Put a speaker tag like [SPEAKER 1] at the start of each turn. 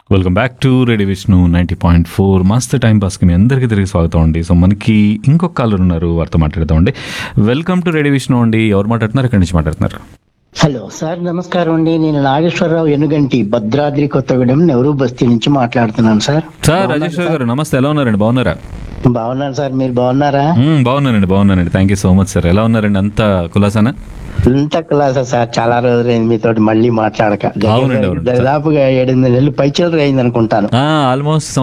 [SPEAKER 1] Welcome back to ready Vishnu ninety point four మస్త్ time పాస్కి మీ అందరికీ తిరిగి స్వాగతం అండి సో మనకి ఇంకొక కాలర్ ఉన్నారు వారితో మాట్లాడదామండి వెల్కమ్ టు రెడీ విష్ణు అండి ఎవరు మాట్లాడుతున్నారు ఎక్కడి నుంచి మాట్లాడుతున్నారు
[SPEAKER 2] హలో సార్ నమస్కారం అండి నేను నాగేశ్వరరావు ఎనుగంటి భద్రాద్రి కొత్తగూడెం నెహ్రూ బస్తీ నుంచి మాట్లాడుతున్నాను సార్
[SPEAKER 1] సార్ రాజేశ్వర్ గారు నమస్తే ఎలా ఉన్నారండి బాగున్నారా
[SPEAKER 2] బాగున్నాను సార్ మీరు బాగున్నారా
[SPEAKER 1] మ్మ్, బాగున్నానండి బాగున్నానండి thank you so much sir ఎలా ఉన్నారండి అంతా కులాసానా
[SPEAKER 2] ఇంత క్లాసా సార్ చాలా రోజులైంది మీతో మళ్ళీ మాట్లాడక
[SPEAKER 1] అవునండి, అవునండి.
[SPEAKER 2] దాదాపుగా ఏడెనిమిది నెలలు పైచిల్లర అయింది అనుకుంటాను
[SPEAKER 1] ఆల్మోస్ట్